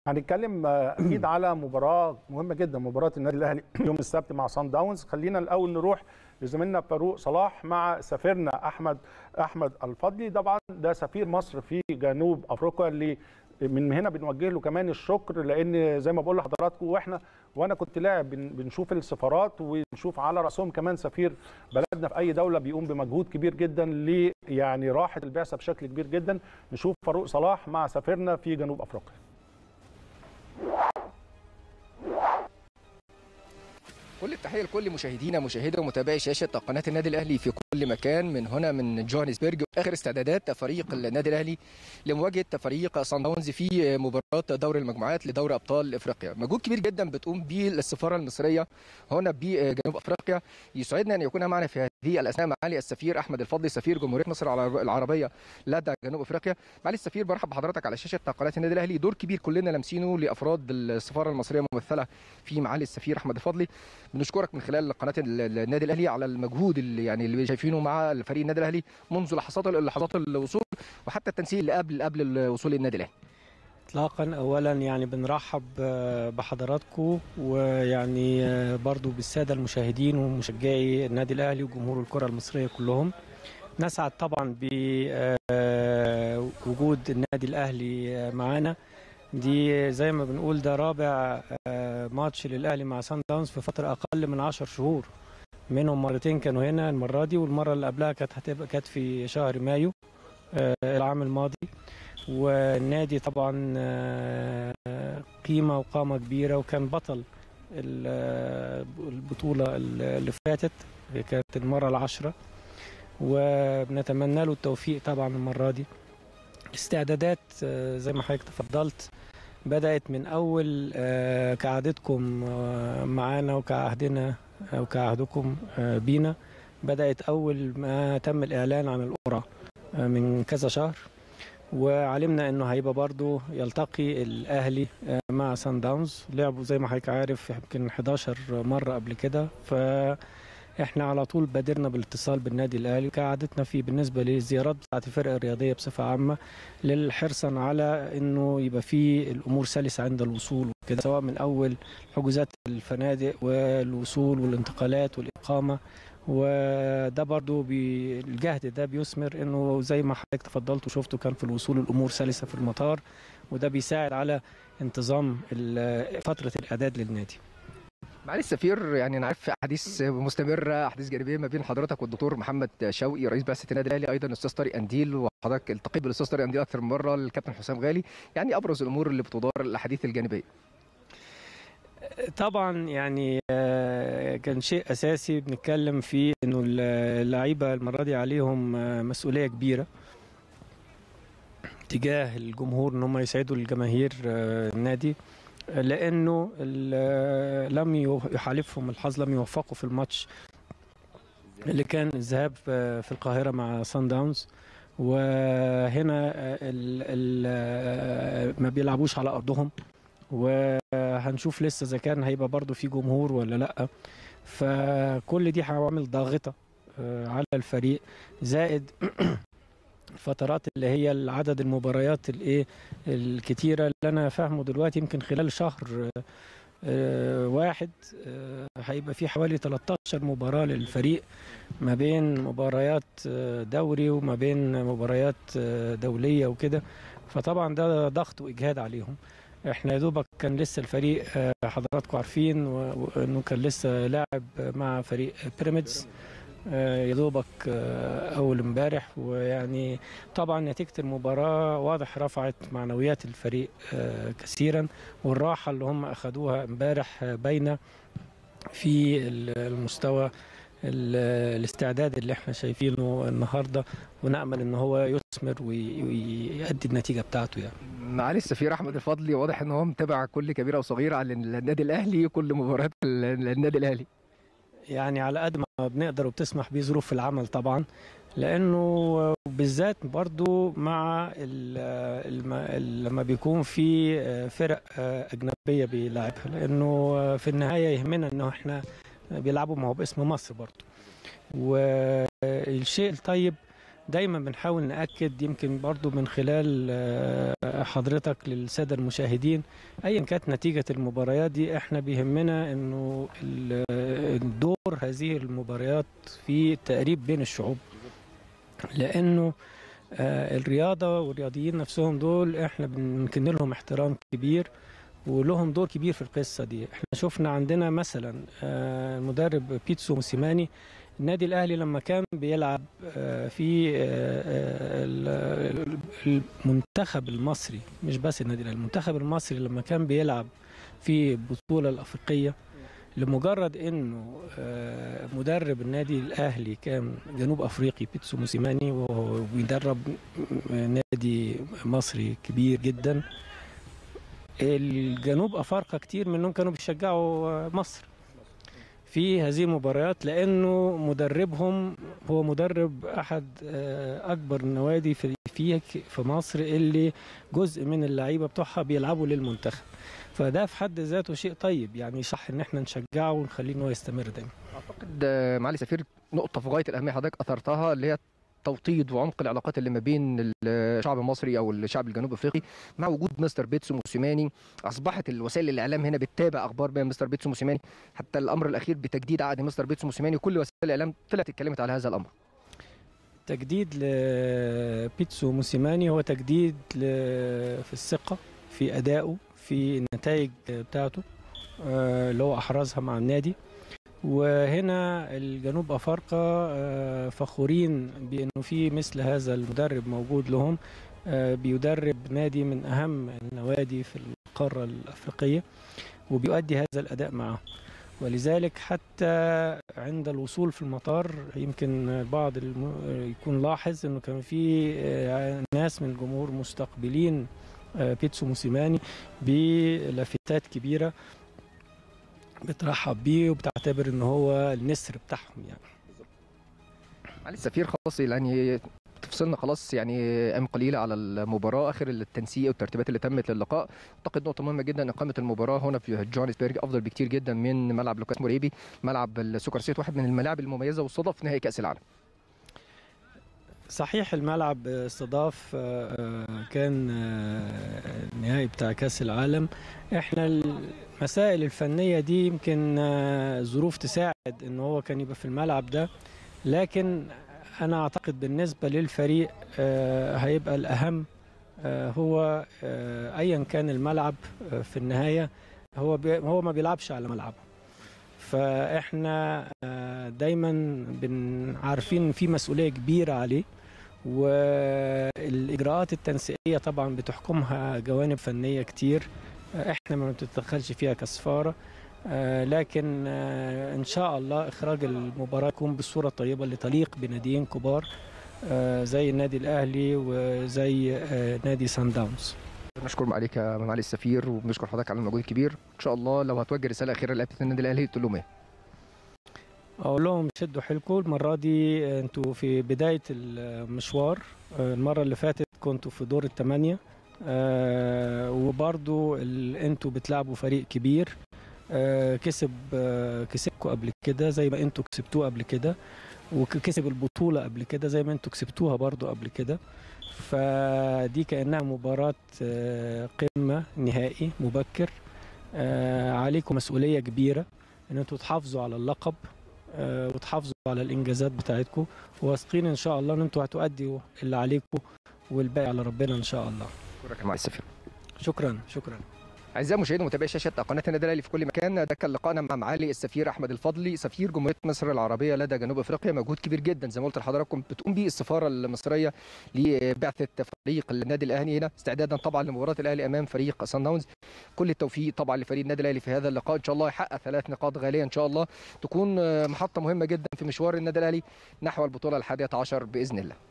هنتكلم اكيد على مباراه مهمه جدا مباراه النادي الاهلي يوم السبت مع سان داونز خلينا الاول نروح لزميلنا فاروق صلاح مع سفيرنا احمد احمد الفضلي طبعا ده سفير مصر في جنوب افريقيا اللي من هنا بنوجه له كمان الشكر لان زي ما بقول لحضراتكم واحنا وانا كنت لاعب بنشوف السفارات ونشوف على راسهم كمان سفير بلدنا في اي دوله بيقوم بمجهود كبير جدا ل يعني راحه البعثه بشكل كبير جدا نشوف فاروق صلاح مع سفيرنا في جنوب افريقيا كل التحيه لكل مشاهدينا مشاهدي ومتابعي شاشه قناه النادي الاهلي في كل مكان من هنا من جوهانسبرج اخر استعدادات فريق النادي الاهلي لمواجهه فريق صن داونز في مباراه دور المجموعات لدوري ابطال افريقيا مجهود كبير جدا بتقوم به السفاره المصريه هنا بجنوب افريقيا يسعدنا ان يكون معنا في هذه الاثناء معالي السفير احمد الفضلي سفير جمهوريه مصر العربيه لدى جنوب افريقيا معالي السفير برحب بحضرتك على شاشه قناه النادي الاهلي دور كبير كلنا لامسينه لافراد السفاره المصريه الممثله في معالي السفير احمد الفضلي بنشكرك من خلال قناه النادي الاهلي على المجهود اللي يعني اللي شايفينه مع فريق النادي الاهلي منذ لحظات لحظات الوصول وحتى التنسيق اللي قبل قبل وصول النادي الاهلي اطلاقا اولا يعني بنرحب بحضراتكم ويعني برضو بالساده المشاهدين ومشجعي النادي الاهلي وجمهور الكره المصريه كلهم نسعد طبعا بوجود النادي الاهلي معانا دي زي ما بنقول ده رابع ماتش للاهلي مع سان داونز في فتره اقل من 10 شهور منهم مرتين كانوا هنا المره دي والمره اللي قبلها كانت هتبقى كانت في شهر مايو العام الماضي والنادي طبعا قيمه وقامه كبيره وكان بطل البطوله اللي فاتت كانت المره العاشره وبنتمنى له التوفيق طبعا المره دي الاستعدادات زي ما حضرتك تفضلت بدات من اول كعادتكم معانا وكعهدنا او كعهدكم بينا بدات اول ما تم الاعلان عن القرعه من كذا شهر وعلمنا انه هيبقى برضو يلتقي الاهلي مع سان داونز لعبوا زي ما حضرتك عارف يمكن 11 مره قبل كده ف احنا على طول بادرنا بالاتصال بالنادي الاهلي كعادتنا في بالنسبه للزيارات بتاعت الفرق الرياضيه بصفه عامه للحرصا على انه يبقى في الامور سلسه عند الوصول وكده سواء من اول حجوزات الفنادق والوصول والانتقالات والاقامه وده برضو الجهد ده بيثمر انه زي ما حضرتك تفضلت وشفتوا كان في الوصول الامور سلسه في المطار وده بيساعد على انتظام فتره الاعداد للنادي معالي السفير يعني انا عارف احاديث مستمره احاديث جانبيه ما بين حضرتك والدكتور محمد شوقي رئيس بعثه النادي الاهلي ايضا الاستاذ طارق انديل وحضرتك التقيت بالاستاذ طارق انديل اكثر من مره الكابتن حسام غالي يعني ابرز الامور اللي بتدار الاحاديث الجانبيه طبعا يعني كان شيء اساسي بنتكلم فيه انه اللعيبه المره دي عليهم مسؤوليه كبيره تجاه الجمهور ان هم يسعدوا الجماهير النادي لانه لم يحالفهم الحظ لم يوفقوا في الماتش اللي كان الذهاب في القاهره مع سان داونز وهنا ال ال ما بيلعبوش على ارضهم وهنشوف لسه اذا كان هيبقى برضو في جمهور ولا لا فكل دي عوامل ضاغطه على الفريق زائد الفترات اللي هي عدد المباريات الايه الكتيره اللي انا فاهمه دلوقتي يمكن خلال شهر واحد هيبقى في حوالي 13 مباراه للفريق ما بين مباريات دوري وما بين مباريات دوليه وكده فطبعا ده ضغط واجهاد عليهم احنا يا دوبك كان لسه الفريق حضراتكم عارفين وانه كان لسه لاعب مع فريق بيراميدز يا دوبك اول امبارح ويعني طبعا نتيجه المباراه واضح رفعت معنويات الفريق كثيرا والراحه اللي هم اخذوها امبارح باينه في المستوى الاستعداد اللي احنا شايفينه النهارده ونامل ان هو يثمر ويؤدي النتيجه بتاعته يعني. معالي السفير احمد الفضلي واضح ان هو متابع كل كبيره وصغيره على النادي الاهلي كل مباريات النادي الاهلي. يعني على قد ما بنقدر وبتسمح بيه ظروف العمل طبعا لانه بالذات برضو مع لما بيكون في فرق اجنبيه بيلعبها لانه في النهايه يهمنا انه احنا بيلعبوا ما هو باسم مصر برضو والشيء الطيب دايما بنحاول ناكد يمكن برضو من خلال آه، حضرتك للساده المشاهدين ايا كانت نتيجه المباريات دي احنا بيهمنا انه ال- دور هذه المباريات في التقريب بين الشعوب لانه آه، الرياضه والرياضيين نفسهم دول احنا بنكن لهم احترام كبير ولهم دور كبير في القصه دي احنا شفنا عندنا مثلا آه، المدرب بيتسو موسيماني النادي الاهلي لما كان بيلعب آه، في آه، آه، ال- المنتخب المصري مش بس النادي الاهلي المنتخب المصري لما كان بيلعب في البطوله الافريقيه لمجرد انه آه، مدرب النادي الاهلي كان جنوب افريقي بيتسو موسيماني وهو بيدرب نادي مصري كبير جدا الجنوب افارقه كتير منهم كانوا بيشجعوا مصر في هذه المباريات لانه مدربهم هو مدرب احد آه، اكبر النوادي في في في مصر اللي جزء من اللعيبه بتوعها بيلعبوا للمنتخب فده في حد ذاته شيء طيب يعني صح ان احنا نشجعه ونخليه ان هو يستمر دايما اعتقد آه، معالي سفير نقطه في غايه الاهميه حضرتك اثرتها اللي هي توطيد وعمق العلاقات اللي ما بين الشعب المصري او الشعب الجنوب افريقي مع وجود مستر بيتسو موسيماني اصبحت الوسائل الاعلام هنا بتتابع اخبار بين مستر بيتسو موسيماني حتى الامر الاخير بتجديد عقد مستر بيتسو موسيماني وكل وسائل الاعلام طلعت اتكلمت على هذا الامر تجديد لبيتسو موسيماني هو تجديد ل- في الثقة في أدائه في النتائج بتاعته آه، اللي هو أحرزها مع النادي وهنا الجنوب أفارقة آه، فخورين بأنه في مثل هذا المدرب موجود لهم آه، بيدرب نادي من أهم النوادي في القارة الأفريقية وبيؤدي هذا الأداء معه ولذلك حتى عند الوصول في المطار يمكن البعض الم... يكون لاحظ انه كان في آه، ناس من الجمهور مستقبلين آه، بيتسو موسيماني بلافتات كبيره بترحب بيه وبتعتبر ان هو النسر بتاعهم يعني معالي السفير خلاص يعني تفصلنا خلاص يعني ايام قليله على المباراه اخر التنسيق والترتيبات اللي تمت للقاء اعتقد نقطه مهمه جدا ان اقامه المباراه هنا في جوهانسبرج افضل بكتير جدا من ملعب لوكاس موريبي ملعب السوبر سيت واحد من الملاعب المميزه والصدف نهائي كاس العالم صحيح الملعب استضاف آه، آه، كان آه، النهائي بتاع كأس العالم احنا المسائل الفنية دي يمكن آه، ظروف تساعد ان هو كان يبقى في الملعب ده لكن انا اعتقد بالنسبة للفريق آه، هيبقى الاهم آه، هو آه، ايا كان الملعب آه، في النهاية هو بي هو ما بيلعبش على ملعبه فاحنا آه، دايما بن- عارفين ان في مسؤوليه كبيره عليه والاجراءات التنسيقيه طبعا بتحكمها جوانب فنيه كتير آه، احنا ما بنتدخلش فيها كسفاره آه، لكن آه، ان شاء الله اخراج المباراه يكون بالصوره الطيبه اللي تليق بناديين كبار آه، زي النادي الاهلي وزي آه، نادي سان داونز بنشكر معاليك يا معالي السفير وبنشكر حضرتك على المجهود الكبير ان شاء الله لو هتوجه رساله اخيره لعيبه النادي الاهلي تقول لهم ايه اقول لهم شدوا حيلكم المره دي انتوا في بدايه المشوار آه، المره اللي فاتت كنتوا في دور الثمانيه آه، وبرضو ال- انتوا بتلعبوا فريق كبير آه، كسب آه، كسبكوا قبل كده زي ما انتوا كسبتوه قبل كده وكسب البطوله قبل كده زي ما انتوا كسبتوها برضو قبل كده فدي كانها مباراه آه، قمه نهائي مبكر آه، عليكم مسؤوليه كبيره ان انتوا تحافظوا على اللقب آه، وتحافظوا على الانجازات بتاعتكم واثقين ان شاء الله ان انتوا هتؤدوا اللي عليكم والباقي على ربنا ان شاء الله شكرا يا معالي السفير شكرا شكرا اعزائي المشاهدين ومتابعي شاشه قناه النادي الاهلي في كل مكان ده كان لقائنا مع معالي السفير احمد الفضلي سفير جمهوريه مصر العربيه لدى جنوب افريقيا مجهود كبير جدا زي ما قلت لحضراتكم بتقوم به السفاره المصريه لبعثه فريق النادي الاهلي هنا استعدادا طبعا لمباراه الاهلي امام فريق سان داونز كل التوفيق طبعا لفريق النادي الاهلي في هذا اللقاء ان شاء الله يحقق ثلاث نقاط غاليه ان شاء الله تكون محطه مهمه جدا في مشوار النادي الاهلي نحو البطوله الحادية عشر باذن الله